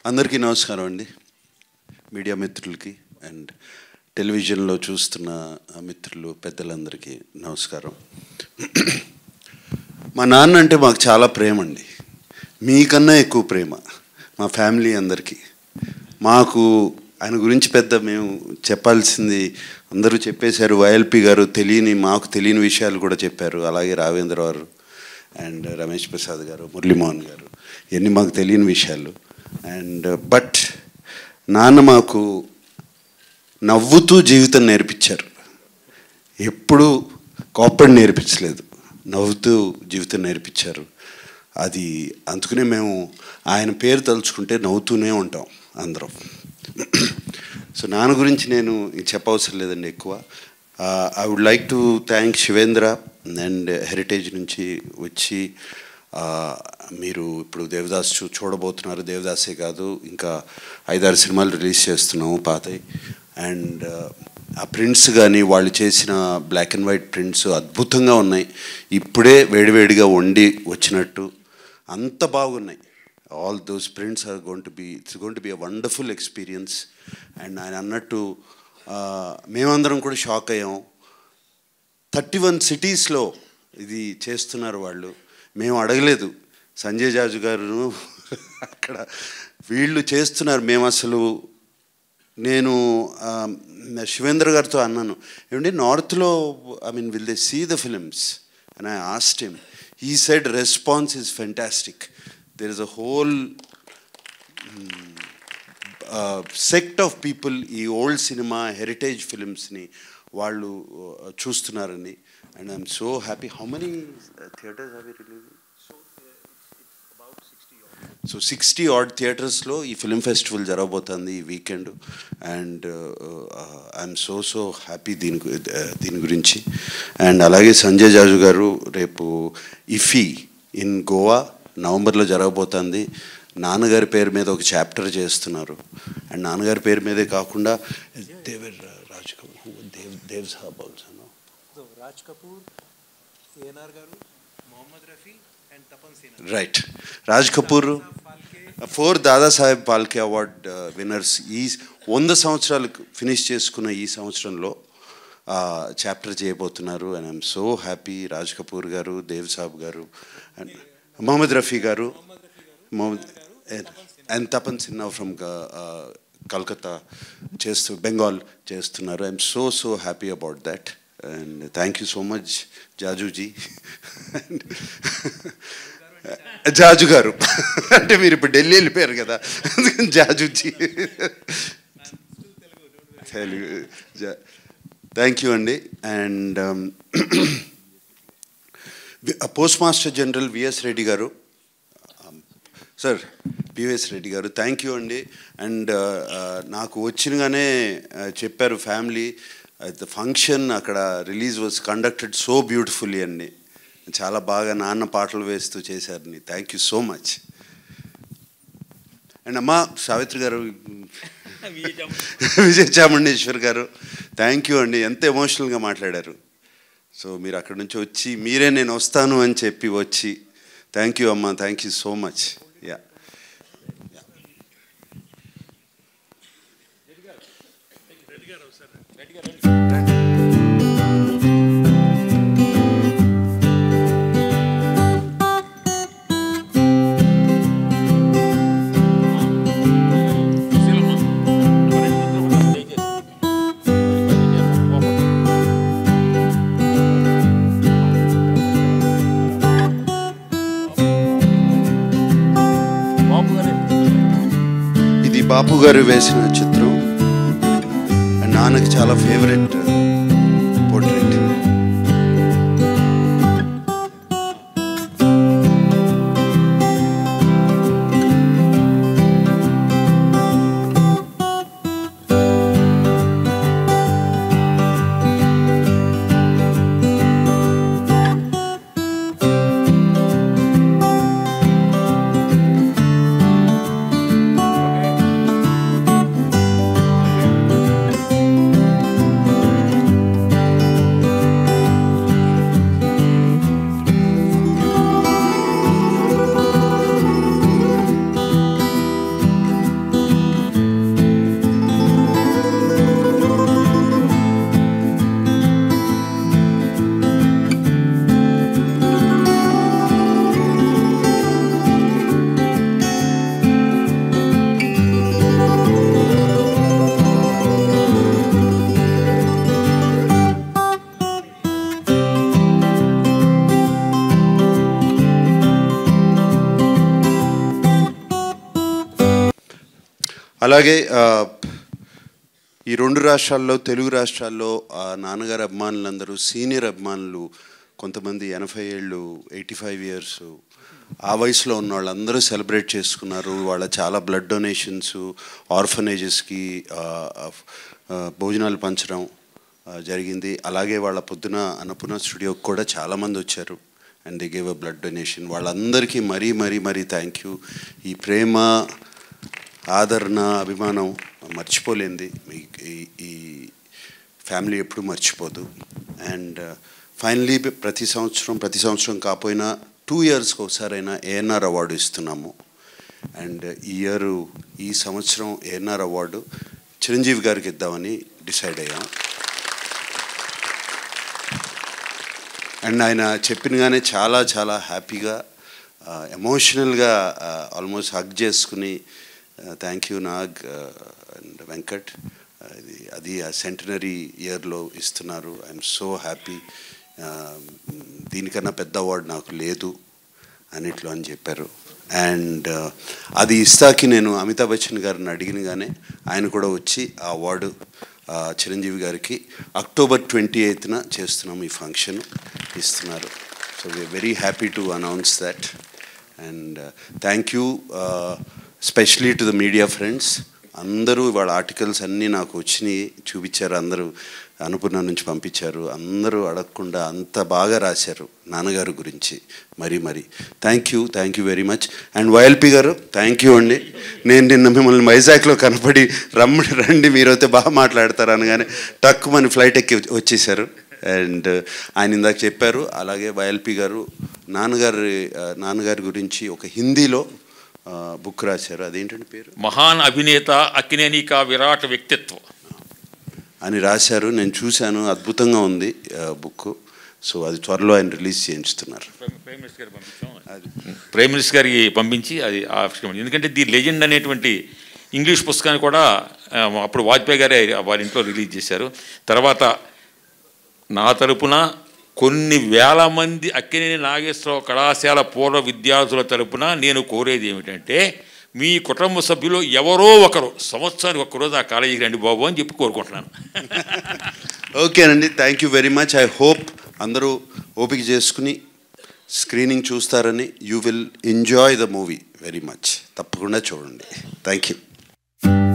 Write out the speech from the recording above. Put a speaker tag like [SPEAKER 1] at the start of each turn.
[SPEAKER 1] అందరికీ నమస్కారం అండి మీడియా మిత్రులకి అండ్ టెలివిజన్లో చూస్తున్న మిత్రులు పెద్దలందరికీ నమస్కారం మా నాన్న అంటే మాకు చాలా ప్రేమ అండి మీకన్నా ఎక్కువ ప్రేమ మా ఫ్యామిలీ అందరికీ మాకు ఆయన గురించి పెద్ద మేము చెప్పాల్సింది అందరూ చెప్పేశారు వైఎల్పి గారు తెలియని మాకు తెలియని విషయాలు కూడా చెప్పారు అలాగే రావేంద్ర గారు అండ్ రమేష్ ప్రసాద్ గారు మురళీమోహన్ గారు ఇవన్నీ మాకు తెలియని విషయాలు అండ్ బట్ నాన్న మాకు నవ్వుతూ జీవితం నేర్పించారు ఎప్పుడు కోప్పడి నేర్పించలేదు నవ్వుతూ జీవితం నేర్పించారు అది అందుకనే మేము ఆయన పేరు తలుచుకుంటే నవ్వుతూనే ఉంటాం అందరం సో నాన్న గురించి నేను చెప్పవసరం లేదండి ఎక్కువ I would like to thank Shivendra and Heritage నుంచి వచ్చి ఆ, మీరు ఇప్పుడు దేవదాస్ చూ చూడబోతున్నారు దేవదాసే కాదు ఇంకా ఐదారు సినిమాలు రిలీజ్ చేస్తున్నాము పాతవి అండ్ ఆ ప్రింట్స్ కానీ వాళ్ళు చేసిన బ్లాక్ అండ్ వైట్ ప్రింట్స్ అద్భుతంగా ఉన్నాయి ఇప్పుడే వేడివేడిగా వండి వచ్చినట్టు అంత బాగున్నాయి all those prints are gonna be it's gonna be a wonderful experience and ఆయన అన్నట్టు ఆ, మేమందరం కూడా షాక్ అయ్యాం థర్టీ వన్ సిటీస్లో ఇది చేస్తున్నారు వాళ్ళు మేము అడగలేదు సంజయ్ జాజు గారు అక్కడ వీళ్ళు చేస్తున్నారు మేము అసలు నేను ఆ, శివేంద్ర గారితో అన్నాను ఏమంటే నార్త్లో I mean will they see the films and I asked him ఈ side response is fantastic there is a whole sect of people ఈ ఓల్డ్ సినిమా హెరిటేజ్ ఫిలిమ్స్ని వాళ్ళు uh, చూస్తున్నారని and I'm so happy how many theatres అవి release so sixty odd థియేటర్స్లో ఈ film festival జరగబోతుంది ఈ weekend and I'm so so happy దీని గు- uh, దీని గురించి అండ్ అలాగే సంజయ్ జాజు గారు రేపు ఇఫీ ఇన్ గోవా నవంబర్లో జరగబోతుంది నాన్నగారి పేరు మీద ఒక చాప్టర్ చేస్తున్నారు అండ్ నాన్నగారి పేరు మీదే కాకుండా దేవర్ Raj Kapoor Dev Dev saab also
[SPEAKER 2] So, Raj Kapoor, ANR Garu, Mohammad Rafi, and Tapan Sinha.
[SPEAKER 1] Right Raj Kapoor four Dadasaheb Phalke award winners ఈ వంద సంవత్సరాలు ఫినిష్ చేసుకున్న ఈ సంవత్సరంలో చాప్టర్ చేయబోతున్నారు and I'm so happy Raj Kapoor గారు దేవ్ సాబ్ గారు అండ్ మొహమ్మద్ రఫీ గారు మొహమ్మద్ అండ్ తపన్ సిన్హా ఫ్రమ్ కల్కత్తా చేస్తూ బెంగాల్ చేస్తున్నారు I'm so so happy about that and thank you so much Jajuji Jaju గారు అంటే మీరు ఇప్పుడు ఢిల్లీ వెళ్ళిపోయారు కదా అందుకని జాజుజీ తెలుగు థ్యాంక్ యూ అండి and post master general VS Reddy గారు సార్ పివిఎస్ రెడ్డి గారు థ్యాంక్ యూ అండి అండ్ నాకు వచ్చినగానే uh, చెప్పారు ఫ్యామిలీ ద ఫంక్షన్ అక్కడ release was conducted so beautifully అండి చాలా బాగా నాన్న పాటలు వేస్తూ చేశారని thank you so much and అమ్మా సావిత్రి గారు విజయ చాముండేశ్వర్ గారు థ్యాంక్ యూ అండి ఎంత ఎమోషనల్గా మాట్లాడారు సో మీరు అక్కడ నుంచి వచ్చి మీరే నేను వస్తాను అని చెప్పి వచ్చి థ్యాంక్ యూ అమ్మా thank you so much yeah ఇది బాపు గారు వేసిన చిత్రం అండ్ నాన్నకి చాలా ఫేవరెట్ పోర్ట్రేట్ అలాగే ఆ, ఈ రెండు రాష్ట్రాల్లో తెలుగు రాష్ట్రాల్లో ఆ నాన్నగారు అభిమానులందరూ సీనియర్ అభిమానులు కొంతమంది ఎనభై ఏళ్ళు ఎయిటీ ఫైవ్ ఇయర్స్ ఆ వయసులో ఉన్న వాళ్ళందరూ సెలబ్రేట్ చేసుకున్నారు వాళ్ళ చాలా బ్లడ్ డొనేషన్స్ ఆర్ఫనేజెస్కి భోజనాలు పంచడం ఆ, జరిగింది అలాగే వాళ్ళ పొద్దున అన్నపూర్ణ స్టూడియోకి కూడా చాలామంది వచ్చారు and they gave a blood donation వాళ్ళందరికీ మరీ మరీ మరీ థ్యాంక్ యూ ఈ ప్రేమ ఆదరణ అభిమానం మర్చిపోలేంది మీ ఈ- ఈ ఫ్యామిలీ ఎప్పుడు మర్చిపోదు అండ్ ఫైనలీ ప్రతి సంవత్సరం ప్రతి సంవత్సరం కాకపోయినా టూ ఇయర్స్కి ఒకసారైనా ఏఎన్ఆర్ అవార్డు ఇస్తున్నాము అండ్ ఈ ఇయర్ ఈ సంవత్సరం ఏఎన్ఆర్ అవార్డు చిరంజీవి గారికి ఇద్దామని డిసైడ్ అయ్యాం అండ్ ఆయన చెప్పినగానే చాలా చాలా హ్యాపీగా ఎమోషనల్గా ఆల్మోస్ట్ హగ్ చేసుకుని thank you Nag and Venkat ఇది అది ఆ సెంటనరీ ఇయర్లో ఇస్తున్నారు ఐఎమ్ సో హ్యాపీ దీనికన్నా పెద్ద అవార్డు నాకు లేదు అన్నిట్లో అని చెప్పారు అండ్ అది ఇస్తాకి నేను అమితాబ్ బచ్చన్ గారిని అడిగినగానే ఆయన కూడా వచ్చి ఆ అవార్డు ఆ, చిరంజీవి గారికి అక్టోబర్ ట్వంటీ ఎయిత్న చేస్తున్నాం ఈ ఫంక్షన్ ఇస్తున్నారు so we're very happy to announce that and thank you specially to the media friends అందరూ వాళ్ళ ఆర్టికల్స్ అన్నీ నాకు వచ్చినాయి చూపించారు అందరూ అనుపూర్ణ నుంచి పంపించారు అందరూ అడగకుండా అంత బాగా రాశారు నాన్నగారు గురించి మరీ మరీ thank you thank you very much and YLP గారు థ్యాంక్ యూ అండి నేను నిన్న మిమ్మల్ని వైజాగ్లో కనపడి రమ్మడి రండి మీరైతే బాగా మాట్లాడతారు అనగానే టక్కు మన ఫ్లైట్ ఎక్కి వచ్చేసారు అండ్ ఆయన ఇందాక చెప్పారు అలాగే వైఎల్పి గారు నాన్నగారి ఆ, నాన్నగారి గురించి ఒక హిందీలో బుక్ రాశారు అదేంటంటే పేరు
[SPEAKER 3] మహాన్ అభినేత అక్కినేని కా విరాట్ వ్యక్తిత్వం
[SPEAKER 1] అని రాశారు నేను చూశాను అద్భుతంగా ఉంది బుక్ సో అది త్వరలో ఆయన రిలీజ్ చేయించుతున్నారు
[SPEAKER 3] ప్రైమ్ మినిస్టర్ గారికి పంపించాం ప్రైమ్ మినిస్టర్ గారికి పంపించి అది ఆవిష్కరించాం ఎందుకంటే ది లెజెండ్ అనేటువంటి ఇంగ్లీష్ పుస్తకాన్ని కూడా ఆ, అప్పుడు వాజ్పేయి గారే వారి ఇంట్లో రిలీజ్ చేశారు తర్వాత నా తరపున కొన్ని వేల మంది అక్కినేని నాగేశ్వరరావు కళాశాల పూర్వ విద్యార్థుల తరపున నేను కోరేది ఏమిటంటే మీ కుటుంబ సభ్యులు ఎవరో ఒకరు సంవత్సరానికి ఒక్కరోజు ఆ కాలేజీకి రండి బాబు అని చెప్పి కోరుకుంటున్నాను
[SPEAKER 1] ఓకేనండి thank you very much I hope అందరూ ఓపిక చేసుకుని స్క్రీనింగ్ చూస్తారని you will enjoy the movie very much తప్పకుండా చూడండి థ్యాంక్ యూ